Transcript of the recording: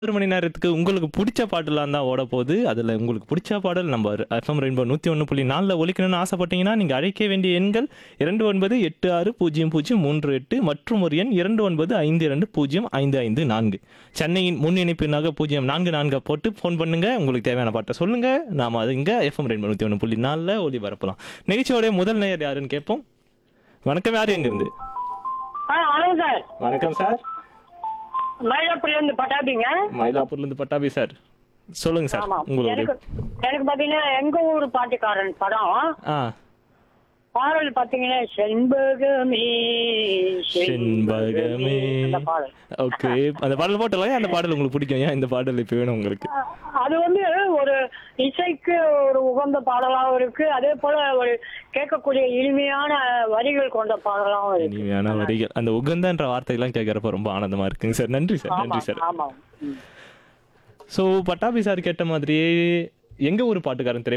ஒரு மணி நேரத்துக்கு உங்களுக்கு பிடிச்ச பாட்டுலாம் தான் ஓட போகுது அதில் உங்களுக்கு பிடிச்ச பாடல் நம்ம எஃப்எம் ரெயின்போ நூற்றி ஒன்று புள்ளி நாலில் ஒலிக்கணும்னு ஆசைப்பட்டீங்கன்னா நீங்கள் அழைக்க வேண்டிய எண்கள் இரண்டு ஒன்பது எட்டு ஆறு பூஜ்ஜியம் பூஜ்ஜியம் மூன்று எட்டு மற்றும் ஒரு எண் இரண்டு ஒன்பது ஐந்து இரண்டு பூஜ்ஜியம் ஐந்து ஐந்து நான்கு சென்னையின் முன் இணைப்பினாக பூஜ்ஜியம் நான்கு நான்கை போட்டு ஃபோன் பண்ணுங்க உங்களுக்கு தேவையான பாட்டை சொல்லுங்க நாம அது இங்கே எஃப்எம் ரெயின்போ நூற்றி ஒன்று புள்ளி நாலில் ஒலி பரப்பலாம் நிகழ்ச்சியோடைய முதல் நேயர் யாருன்னு கேட்போம் வணக்கம் யார் எங்கிருந்து ஆ வணக்கம் சார் வணக்கம் சார் மயிலாப்பூர்லேருந்து பட்டாபிங்க மயிலாப்பூர்லேருந்து பட்டாபி சார் சொல்லுங்க சார் ஆமா உங்களுடைய எனக்கு எனக்கு பாத்தீங்கன்னா எங்க ஊர் பாட்டுக்காரன் படம் ஆ பாடல் பாத்தீங்கன்னா செண்பகமே செண்பகமே அந்த பாடல் ஓகே அந்த பாடல் போட்டலாம் அந்த பாடல் உங்களுக்கு பிடிக்கும் ஏன் இந்த பாடல் இப்போ வேணும் உங்களுக்கு அது வந்து ஒரு இசைக்கு ஒரு உகந்த பாடலாகவும் இருக்கு அதே போல ஒரு கேட்கக்கூடிய இனிமையான வரிகள் கொண்ட பாடலாகவும் இருக்கு இனிமையான வரிகள் அந்த உகந்தன்ற வார்த்தையெல்லாம் கேட்கறப்ப ரொம்ப ஆனந்தமா இருக்குங்க சார் நன்றி சார் ஆமா நன்றி சார் ஆமா ம். ஸோ பட்டாபி சார் கேட்ட மாதிரியே எங்க ஊர் பாட்டுக்காரன் திரைப்படம்